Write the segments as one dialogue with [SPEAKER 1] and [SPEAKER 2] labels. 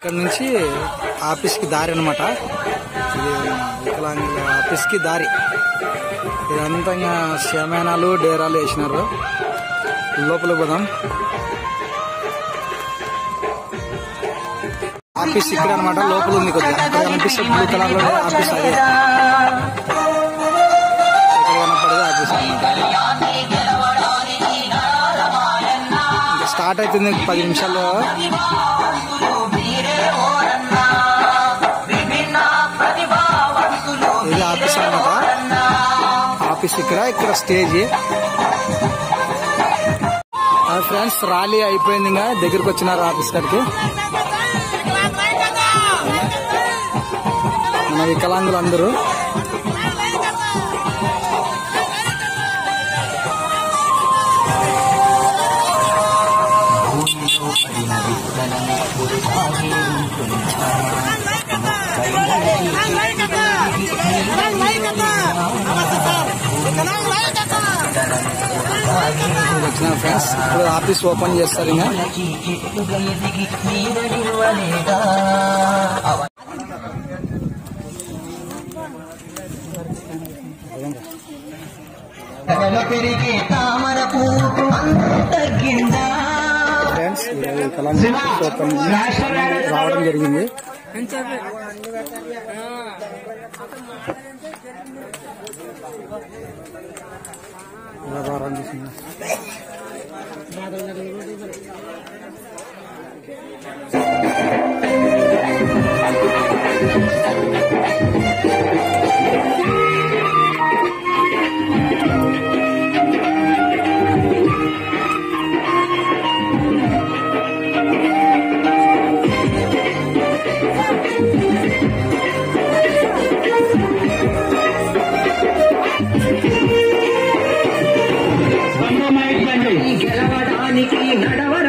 [SPEAKER 1] ఇక్కడ నుంచి ఆఫీస్కి దారి అనమాట ఇది వికలాంగుల ఆఫీస్కి దారి ఇదంతా ఇంకా శమేనాలు డేరాలు వేసినారు లోపల పోదాం ఆఫీస్ ఇక్కడ అనమాట లోపల ఉంది కొద్దిగా అక్కడ కనిపిస్తే బ్లూ కలర్ లో ఆఫీస్ అదే ఇక్కడ కనపడేది ఆఫీస్ అనమాట ఇంకా స్టార్ట్ అవుతుంది పది నిమిషాల్లో ఇది ఆఫీస్ అనమాట ఆఫీస్ ఇక్కడ ఇక్కడ స్టేజ్ ఫ్రెండ్స్ ర్యాలీ అయిపోయింది ఇంకా దగ్గరికి వచ్చినారు ఆఫీస్ కాడికి మన వికలాంగులు అందరూ వచ్చిన ఫ్రెండ్స్ ఇప్పుడు ఆఫీస్ ఓపెన్ చేస్తారు ఇంకా
[SPEAKER 2] కడల పెరిగే తామర పూపు తగ్గిందా
[SPEAKER 1] ఫ్రెండ్స్ ఈరోజు వికలాంగుల ఆఫీస్ ఓపెన్ రావడం జరిగింది వ్యాపారం చేసింది
[SPEAKER 2] గెలవడానికి నడవర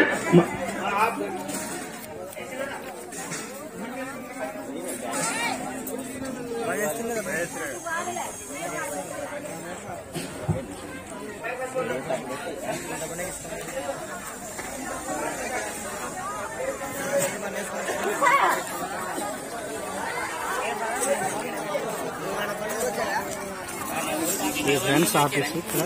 [SPEAKER 1] ఇది ఫ్రెండ్స్ ఆఫీస్ ఇక్కడ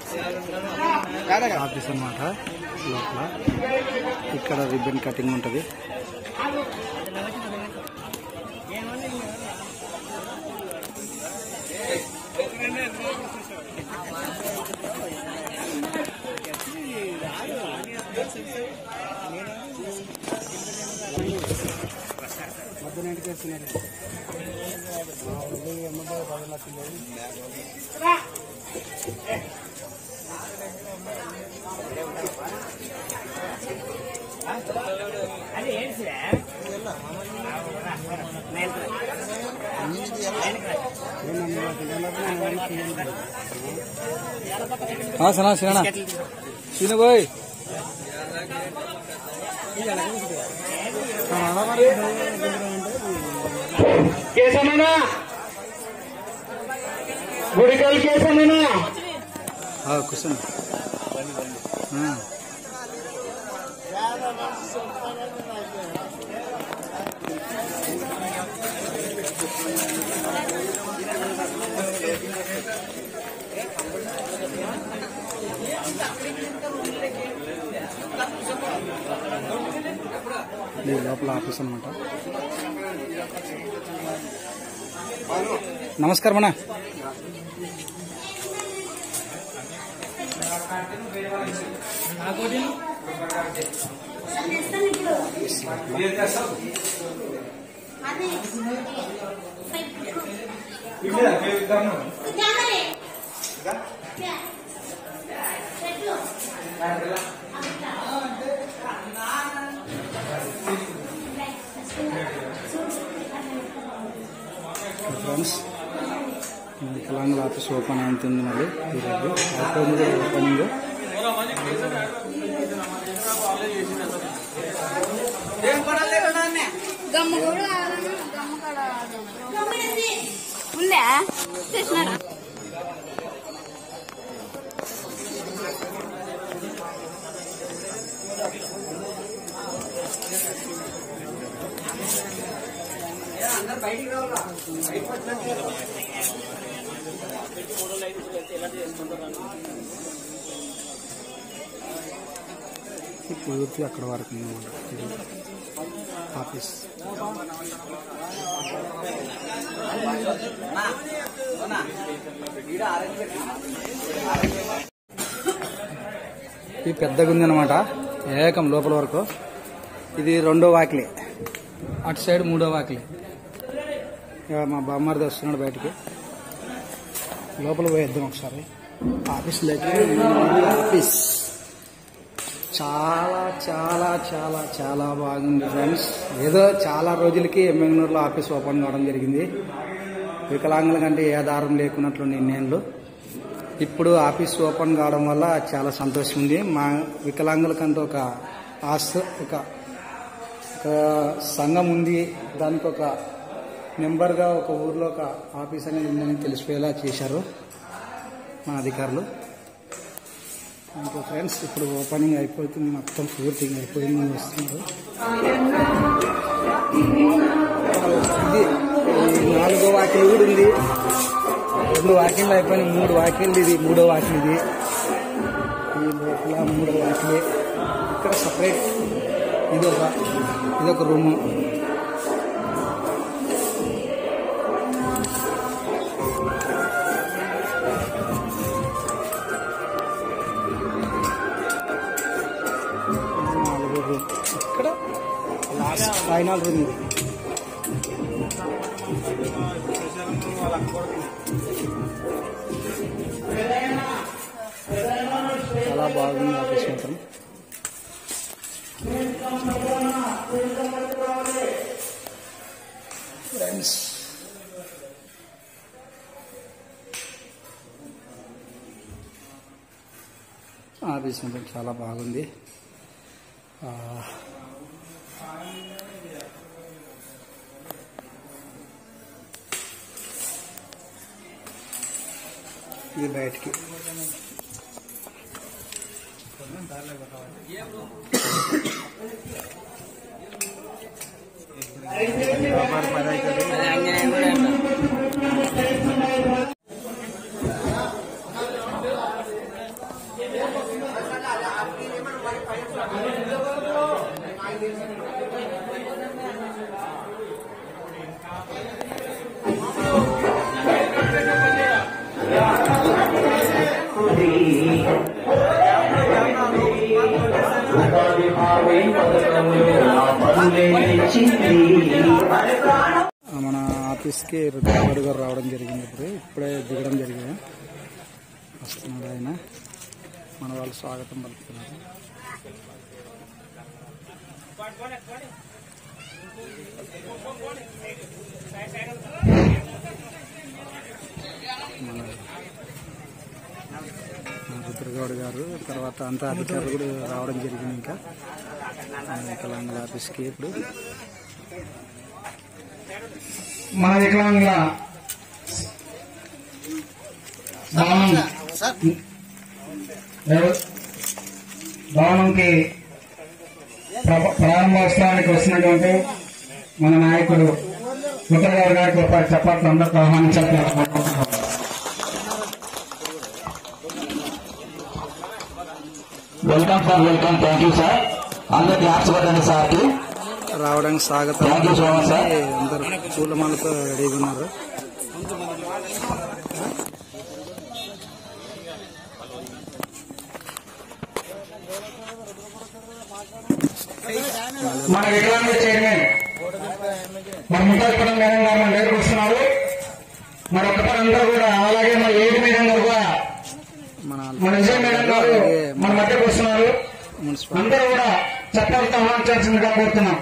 [SPEAKER 1] ఆఫీస్ అన్నమాట లోపల ఇక్కడ రిబ్బన్ కటింగ్ ఉంటుంది సనా సినా సిను పోయి
[SPEAKER 3] కేసమేనా గుడికల్ కేసమేనా
[SPEAKER 1] కూర్చోండి ఇది లోపల ఆఫీస్ అనమాట నమస్కారం అన్న ఫ్రెండ్స్ వికలాంగుల ఆఫీస్ ఓపెన్ అవుతుంది మరి ఈరోజు ఓపెన్ ఓపెనింగ్
[SPEAKER 4] గమ్మ కూడా గమ్మ కాడ ఉందా చేసినారా
[SPEAKER 1] ఈ పూర్తి అక్కడ వరకు ఉందన్నమాట ఇది ఆఫీస్ ఇది పెద్దగా ఉంది అనమాట ఏకం లోపల వరకు ఇది రెండో వాకిలి అటు సైడ్ మూడో వాకిలి ఇక మా బామ్మారిది వస్తున్నాడు బయటికి లోపల పోయేద్దాం ఒకసారి ఆఫీస్ లేక ఆఫీస్ చాలా చాలా చాలా చాలా బాగుంది ఫ్రెండ్స్ ఏదో చాలా రోజులకి ఎమ్మెగ్నూరులో ఆఫీస్ ఓపెన్ కావడం జరిగింది వికలాంగుల కంటే ఏ ఆధారం లేకున్నట్లు నిర్ణయాలు ఇప్పుడు ఆఫీస్ ఓపెన్ కావడం వల్ల చాలా సంతోషం ఉంది మా వికలాంగులకంటూ ఒక ఆస్త ఒక ఒక సంఘం ఉంది దానికి ఒక మెంబర్గా ఒక ఊర్లో ఒక ఆఫీస్ అనేది ఉందని తెలిసిపోయేలా చేశారు మా అధికారులు ఇంకో ఫ్రెండ్స్ ఇప్పుడు ఓపెనింగ్ అయిపోతుంది మొత్తం పూర్తిగా అయిపోయింది వస్తున్నారు ఇది ఈ నాలుగో వాకిల్ కూడా ఉంది రెండు వాకిళ్ళు అయిపోయినాయి మూడు వాకిళ్ళు ఇది మూడో వాకిల్ ఇది ఈ లోపల మూడో వాకిలి ఇక్కడ సపరేట్ ఇది ఒక ఇది ఒక రూము నాలుగో రూమ్ ఇక్కడ లాస్ట్ ఫైనల్ రూమ్ ఇది చాలా బాగుంది ఆఫీస్ మాత్రం ఫ్రెండ్స్ ఆఫీస్ మాత్రం చాలా బాగుంది ఆ, ఇది బయటికి ఆ, మన ఆఫీస్కి డ్రైవర్ గారు రావడం జరిగింది ఇప్పుడు ఇప్పుడే దిగడం జరిగింది వస్తున్నాడు ఆయన మన వాళ్ళు స్వాగతం పలుకుతున్నారు మన మన రుద్రగౌడ్ గారు తర్వాత అంతా అధికారులు కూడా రావడం జరిగింది ఇంకా ఆ, వికలాంగుల ఆఫీస్కి ఇప్పుడు
[SPEAKER 5] మన వికలాంగుల భవనం ఎవ- భవనంకి ప్ర- ప్రారంభోత్సవానికి వచ్చినటువంటి మన నాయకుడు ఉత్తరగారు గారికి ఒక చప్పట్లు అందరితో ఆహ్వానించాలనుకుంటున్నాం
[SPEAKER 2] welcome sir welcome thank you sir అందరు క్లాప్స్ కొట్టండి సార్కి
[SPEAKER 1] రావడానికి స్వాగతం
[SPEAKER 2] Thank you so much, sir.
[SPEAKER 1] అందరు పూలమాలతో రెడీగా ఉన్నారు
[SPEAKER 5] మన వికలాంగుల చైర్మన్ మన ముట్టాపురం మేడం గారు మన దగ్గరకు వస్తున్నారు మరి ఒక్కసారి అందరూ కూడా అలాగే మన ఏడు మేడం గారు కూడా
[SPEAKER 1] మన
[SPEAKER 5] మన విజయ మేడం గారు
[SPEAKER 1] అలాగే
[SPEAKER 5] మన మధ్యకు వస్తున్నారు
[SPEAKER 1] మున్సిపల్
[SPEAKER 5] అందరూ కూడా చట్టాలతో ఆహ్వానించాల్సిందిగా కోరుతున్నాం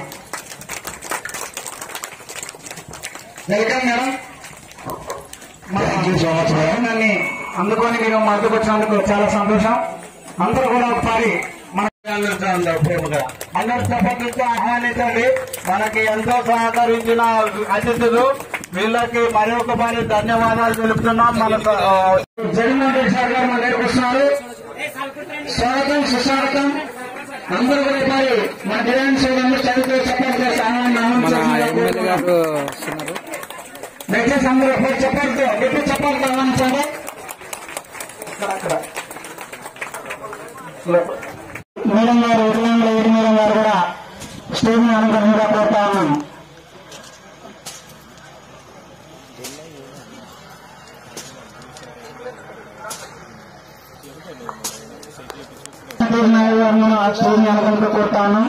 [SPEAKER 5] welcome madam
[SPEAKER 2] thank you so much madam
[SPEAKER 5] దాన్ని అందుకొని మీరు మద్దతు వచ్చినందుకు చాలా సంతోషం అందరూ కూడా ఒకసారి మన ప్రేమగా అందరు చప్పట్లతో ఆహ్వానించండి మనకి ఎంతో సహకరించిన అతిథులు వీళ్ళకి మరి ఒకసారి ధన్యవాదాలు తెలుపుతున్నాం మన జగన్మోహన్ రెడ్డి సార్ గారు మన దగ్గరకు వస్తున్నారు స్వాగతం సుస్వాగతం అందరూ కూడా ఒకసారి మన జగన్ సోదరులు చదువుతూ సపోర్ట్ చేసి
[SPEAKER 1] మన ఎమ్మెల్యే గారు వస్తున్నారు
[SPEAKER 5] దయచేసి అందరూ ఒకసారి చెప్పండి గట్టి చెప్పండి గమనించండి ఇక్కడ అక్కడ మేడం గారు ఇరువంగల ఏడు మేడం గారు కూడా స్టేజ్ అనుగ్రహంగా కోరుతా ఉన్నాం నాయుడు గారు కూడా స్టేజ్ అనుగ్రహంగా కోరుతా ఉన్నాం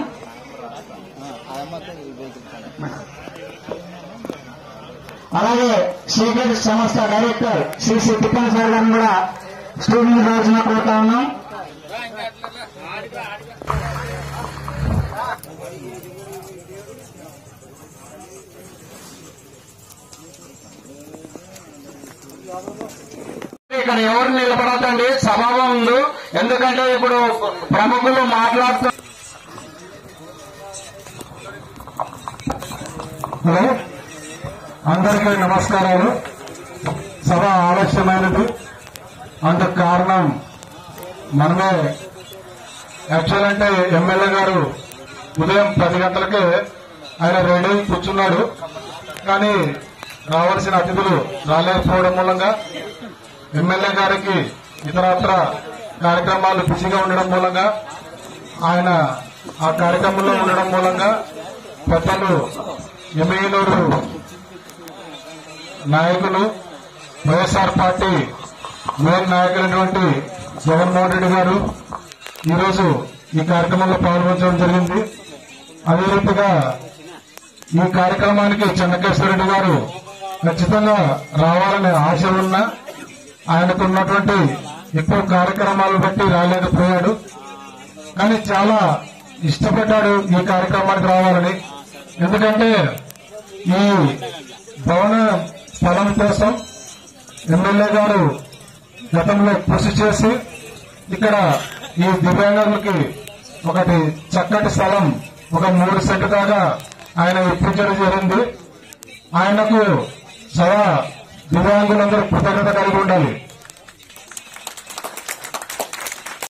[SPEAKER 5] అలాగే శ్రీకర్ సంస్థ డైరెక్టర్ శ్రీ శ్రీ తిప్పన్ సార్ గారిని కూడా స్టూడియో రోజున కోరుతా ఉన్నాం ఇక్కడ ఎవరు నిలబడతండి సభావం ఉంది ఎందుకంటే ఇప్పుడు ప్రముఖులు మాట్లాడుతూ హలో అందరికీ నమస్కారాలు సభ ఆలస్యమైనది అందుకు కారణం మనమే యాక్చువల్ అంటే ఎమ్మెల్యే గారు ఉదయం పది గంటలకే ఆయన రెడీ అయి కూర్చున్నాడు కానీ రావాల్సిన అతిథులు రాలేకపోవడం మూలంగా ఎమ్మెల్యే గారికి ఇతరత్ర కార్యక్రమాలు బిజీగా ఉండడం మూలంగా ఆయన ఆ కార్యక్రమంలో ఉండడం మూలంగా పెద్దలు ఎమ్మెల్యేలు నాయకులు వైఎస్ఆర్ పార్టీ మెయిన్ నాయకులైనటువంటి జగన్మోహన్ రెడ్డి గారు ఈరోజు ఈ కార్యక్రమంలో పాల్గొనడం జరిగింది అదే రీతిగా ఈ కార్యక్రమానికి చెన్నకేశ్వర రెడ్డి గారు ఖచ్చితంగా రావాలనే ఆశ ఉన్న ఆయనకు ఉన్నటువంటి ఎక్కువ కార్యక్రమాలు బట్టి రాలేకపోయాడు కానీ చాలా ఇష్టపడ్డాడు ఈ కార్యక్రమానికి రావాలని ఎందుకంటే ఈ భవన స్థలం కోసం ఎమ్మెల్యే గారు గతంలో కృషి చేసి ఇక్కడ ఈ దివ్యాంగులకి ఒకటి చక్కటి స్థలం ఒక మూడు సెంటు దాకా ఆయన ఇప్పించడం జరిగింది ఆయనకు సదా దివ్యాంగులందరూ కృతజ్ఞత కలిగి ఉండాలి